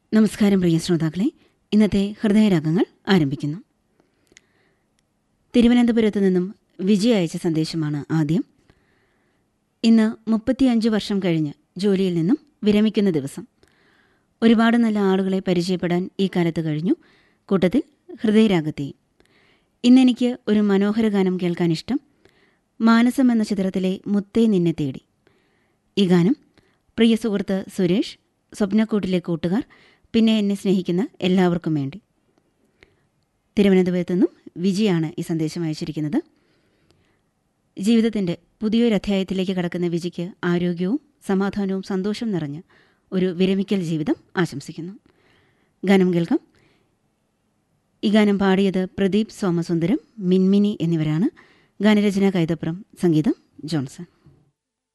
നമസ്കാരം പ്രിയ ശ്രോതാക്കളെ ഇന്നത്തെ ഹൃദയരാഗങ്ങൾ ആരംഭിക്കുന്നു തിരുവനന്തപുരത്ത് നിന്നും വിജയ അയച്ച സന്ദേശമാണ് ആദ്യം ഇന്ന് മുപ്പത്തിയഞ്ച് വർഷം കഴിഞ്ഞ് ജോലിയിൽ നിന്നും വിരമിക്കുന്ന ദിവസം ഒരുപാട് നല്ല ആളുകളെ പരിചയപ്പെടാൻ ഈ കാലത്ത് കഴിഞ്ഞു കൂട്ടത്തിൽ ഹൃദയരാഗത്തെയും ഇന്നെനിക്ക് ഒരു മനോഹര ഗാനം കേൾക്കാൻ ഇഷ്ടം മാനസം എന്ന ചിത്രത്തിലെ മുത്തേ നിന്നെ തേടി ഈ ഗാനം പ്രിയ സുഹൃത്ത് സുരേഷ് സ്വപ്നക്കൂട്ടിലെ കൂട്ടുകാർ പിന്നെ എന്നെ സ്നേഹിക്കുന്ന എല്ലാവർക്കും വേണ്ടി തിരുവനന്തപുരത്തു നിന്നും വിജിയാണ് ഈ സന്ദേശം അയച്ചിരിക്കുന്നത് ജീവിതത്തിൻ്റെ പുതിയൊരു അധ്യായത്തിലേക്ക് കടക്കുന്ന വിജിക്ക് ആരോഗ്യവും സമാധാനവും സന്തോഷം നിറഞ്ഞ ഒരു വിരമിക്കൽ ജീവിതം ആശംസിക്കുന്നു ഗാനം കേൾക്കാം ഈ ഗാനം പാടിയത് പ്രദീപ് സോമസുന്ദരം മിൻമിനി എന്നിവരാണ് ഗാനരചന കൈതപ്രം സംഗീതം ജോൺസൺ